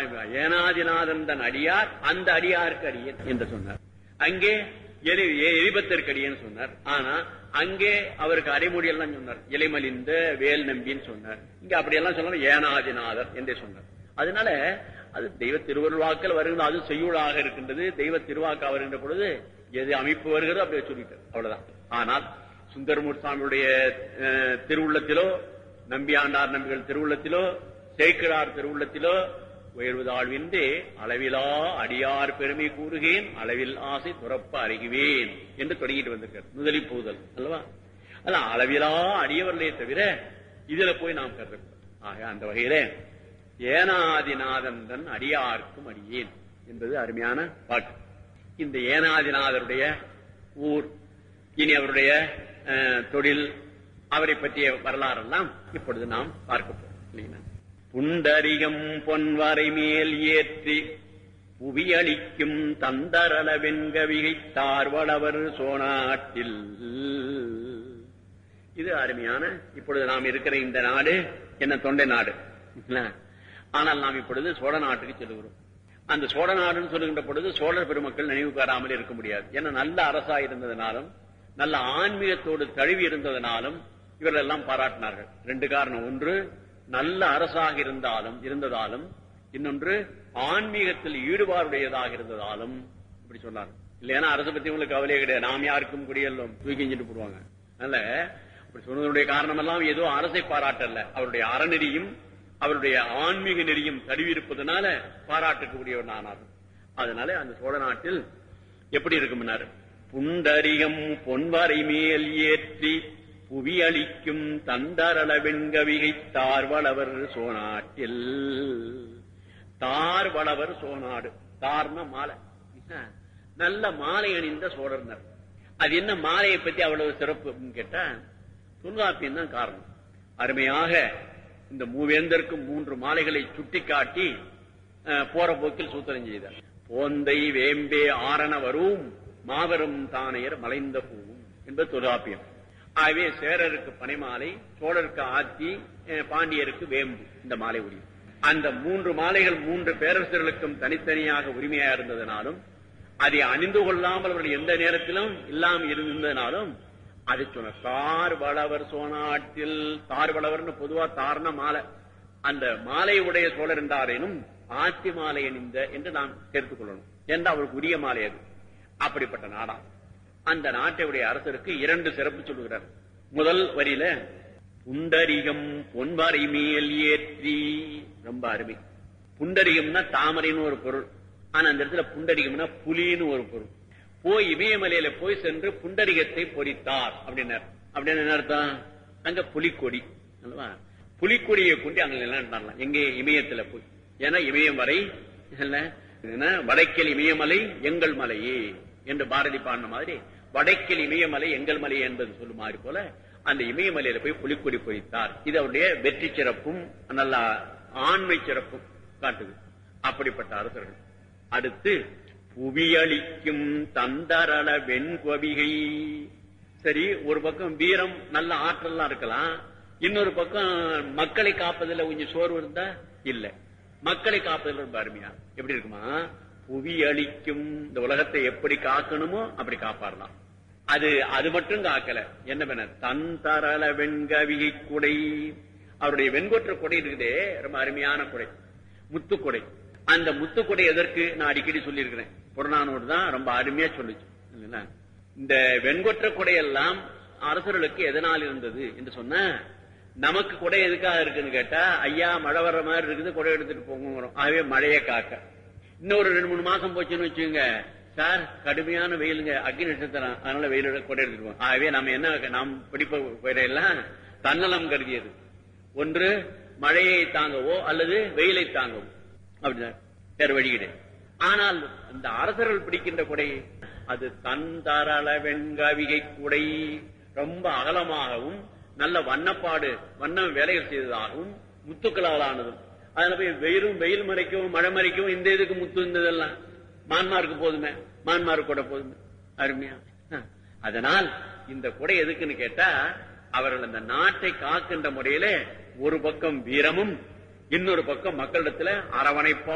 அதான் ஏனாதிநாதன் தன் அடியார் அந்த அடியாருக்கு அடியேன் என்று சொன்னார் அங்கே எலி எலிபத்திற்கு அடியேன்னு சொன்னார் ஆனா அங்கே அவருக்கு அடைமொழி எல்லாம் சொன்னார் இலைமலிந்த வேல் நம்பின்னு சொன்னார் இங்க அப்படியெல்லாம் சொல்லணும் ஏனாதிநாதர் என்றே சொன்னார் அதனால அது தெய்வ திருவருள்வாக்கள் வருகிறது அது செய்யுளாக இருக்கின்றது தெய்வ திருவாக்கா வருகின்ற பொழுது எது அமைப்பு வருகிறதோ அப்படியே சொல்லிட்டார் அவ்வளவுதான் ஆனால் சுந்தரமூர் சுவாமியுடைய அஹ், திருவுள்ளத்திலோ நம்பியாண்டார் நம்பிகள் திருவுள்ளத்திலோ சேக்கிழார் திருவுள்ளத்திலோ உயர்வுதாழ்வின்றி அளவிலா அடியார் பெருமை கூறுகேன் அளவில் ஆசை துறப்ப அறிகுவேன் என்று தொடங்கிட்டு வந்திருக்கார் முதலி பூதல் அல்லவா அல்ல அளவிலா அடியவர்களே தவிர இதுல போய் நாம் கருதக்கூடாது ஆக அந்த வகையில ஏனாதிநாதன் தன் அடியார்க்கும் அடியேன் என்பது அருமையான பாட்டு இந்த ஏனாதிநாதருடைய ஊர் இனி அவருடைய அஹ், தொழில் அவரை பற்றிய வரலாறெல்லாம் இப்பொழுது நாம் பார்க்க போறோம் இல்லைங்களா? புண்டரிகம் பொன்வரை மேல் ஏற்றி புவியளிக்கும் தந்தரள வெண்கவிகை தார்வளவர் சோனாட்டில் இது அருமையான இப்பொழுது நாம் இருக்கிற இந்த நாடு என்ன தொண்டை நாடு இல்ல? ஆனால் நாம் இப்பொழுது சோழ நாட்டுக்கு செல்கிறோம் அந்த சோழ நாடுன்னு சொல்லுகின்ற பொழுது சோழர் பெருமக்கள் நினைவு பெறாமல் இருக்க முடியாது ஏன்னா நல்ல அரசா இருந்ததுனாலும் நல்ல ஆன்மீகத்தோடு தழுவி இருந்ததனாலும் இவர்கள் எல்லாம் பாராட்டினார்கள் ரெண்டு காரணம் ஒன்று நல்ல அரசாக இருந்தாலும் இருந்ததாலும் இன்னொன்று ஆன்மீகத்தில் ஈடுபாடுடையதாக இருந்ததாலும் இப்படி சொன்னார் இல்லைன்னா அரசை பத்தி உங்களுக்கு கவலையே கிடையாது நாம் யாருக்கும் குடியெல்லாம் தூக்கிஞ்சிட்டு போடுவாங்க அதனால அப்படி சொன்னதனுடைய காரணம் எல்லாம் ஏதோ அரசை பாராட்டல்ல அவருடைய அறநெறியும் அவருடைய ஆன்மீக நெறியும் தழுவி இருப்பதனால பாராட்டக்கூடியவர் ஆனார் அதனால அந்த சோழ நாட்டில் எப்படி இருக்கும்னாரு புண்டரிகம் பொன்வரை மேல் ஏற்றி புவியளிக்கும் தந்தரள வெண்கவிகை தார்வளவர் சோநாட்டில் தார்வளவர் சோநாடு தார்ன மாலை நல்ல மாலை அணிந்த சோழர்னர் அது என்ன மாலையை பத்தி அவ்வளவு சிறப்பு அப்படின்னு கேட்டா தொல்காப்பியம் தான் காரணம் அருமையாக இந்த மூவேந்தருக்கும் மூன்று மாலைகளை சுட்டிக்காட்டி அஹ், போற போக்கில் சூத்திரம் செய்தார் போந்தை வேம்பே ஆரண வரும் மாபெரும் தானையர் மலைந்த பூவும் என்பது தொல்காப்பியம் ஆகவே சேரருக்கு பனைமாலை சோழருக்கு ஆத்தி அஹ், பாண்டியருக்கு வேம்பு இந்த மாலை உரியும் அந்த மூன்று மாலைகள் மூன்று பேரரசர்களுக்கும் தனித்தனியாக உரிமையா இருந்ததனாலும் அதை அணிந்து கொள்ளாமல் அவர்கள் எந்த நேரத்திலும் இல்லாமல் இருந்ததனாலும் அதை சொன்ன தார் வளவர் சோனாட்டில் தார் வளவர்னு பொதுவா தார்ன மாலை அந்த மாலை உடைய சோழர் என்றாரேனும் ஆத்தி மாலை அணிந்த என்று நாம் சேர்த்துக் கொள்ளணும் என்று அவருக்கு உரிய மாலை அது அப்படிப்பட்ட நாடா அந்த நாட்டையுடைய அரசருக்கு இரண்டு சிறப்பு சொல்லுகிறார் முதல் வரியில புண்டரிகம் பொன்வரை மேல் ஏற்றி ரொம்ப அருமை புண்டரிகம்னா தாமரைன்னு ஒரு பொருள் ஆனா அந்த இடத்துல புண்டரிகம்னா புலின்னு ஒரு பொருள் போய் இமயமலையில போய் சென்று புண்டரிகத்தை பொறித்தார் அப்படின்னார் அப்படின்னு என்ன அர்த்தம் அங்க புலிக்கொடி அல்லவா புலிக்கொடியை கொண்டு அங்க நிலைநாட்டலாம் எங்கே இமயத்துல போய் ஏன்னா இமயம் வரை இல்ல, என்ன, வடக்கில் இமயமலை எங்கள் மலையே என்று பாரதி பாடின மாதிரி வடக்கில் இமயமலை எங்கள் மலை என்பது சொல்லுமாறு போல அந்த இமயமலையில போய் புலிக்கொடி பொறித்தார் இது அவருடைய வெற்றி சிறப்பும் நல்ல ஆண்மை சிறப்பும் காட்டுது அப்படிப்பட்ட அரசர்கள் அடுத்து புவியளிக்கும் தந்தரள வெண்கொவிகை சரி ஒரு பக்கம் வீரம் நல்ல ஆற்றல்லாம் இருக்கலாம் இன்னொரு பக்கம் மக்களை காப்பதில் கொஞ்சம் சோர்வு இருந்தா இல்ல மக்களை காப்பதில் ரொம்ப அருமையா எப்படி இருக்குமா புவியளிக்கும் இந்த உலகத்தை எப்படி காக்கணுமோ அப்படி காப்பாடலாம் அது அது மட்டும் காக்கல என்ன பண்ண தன் தரள வெண்கவிகை குடை அவருடைய வெண்கொற்ற கொடை இருக்குதே ரொம்ப அருமையான குடை முத்துக்குடை அந்த முத்துக்குடை எதற்கு நான் அடிக்கடி சொல்லியிருக்கிறேன் புறநானூறு தான் ரொம்ப அருமையா சொல்லுச்சு இல்லைங்களா? இந்த வெண்கொற்ற கொடையெல்லாம் அரசர்களுக்கு எதனால் இருந்தது என்று சொன்ன நமக்கு கொடை எதுக்காக இருக்குன்னு கேட்டா ஐயா மழை வர்ற மாதிரி இருக்குது கொடை எடுத்துட்டு போங்கிறோம் ஆகவே மழையை காக்க இன்னொரு ரெண்டு மூணு மாசம் போச்சுன்னு வச்சுங்க சார் கடுமையான வெயிலுங்க அக்னி நட்சத்திரம் அதனால வெயில் கொடை எடுத்துட்டு போவோம் ஆகவே நம்ம என்ன நாம் படிப்ப கொடையெல்லாம் தன்னலம் கருதியது ஒன்று மழையை தாங்கவோ அல்லது வெயிலை தாங்கவோ அப்படிதான் வேற வழி கிடையாது ஆனால் இந்த அரசர்கள் பிடிக்கின்ற கொடை அது தந்தரள வெண்கவிகை குடை ரொம்ப அகலமாகவும் நல்ல வண்ணப்பாடு வண்ண வேலைகள் செய்ததாகவும் முத்துக்களால் ஆனதும் அதுல போய் வெயிலும் வெயில் மறைக்கவும் மழை மறைக்கவும் இந்த இதுக்கு முத்து இருந்ததெல்லாம் மான்மாருக்கு போதுமே மான்மாருக்கு கூட போதுமே அருமையா அஹ். அதனால் இந்த கொடை எதுக்குன்னு கேட்டா அவர்கள் அந்த நாட்டை காக்கின்ற முறையிலே ஒரு பக்கம் வீரமும் இன்னொரு பக்கம் மக்களிடத்துல அரவணைப்பா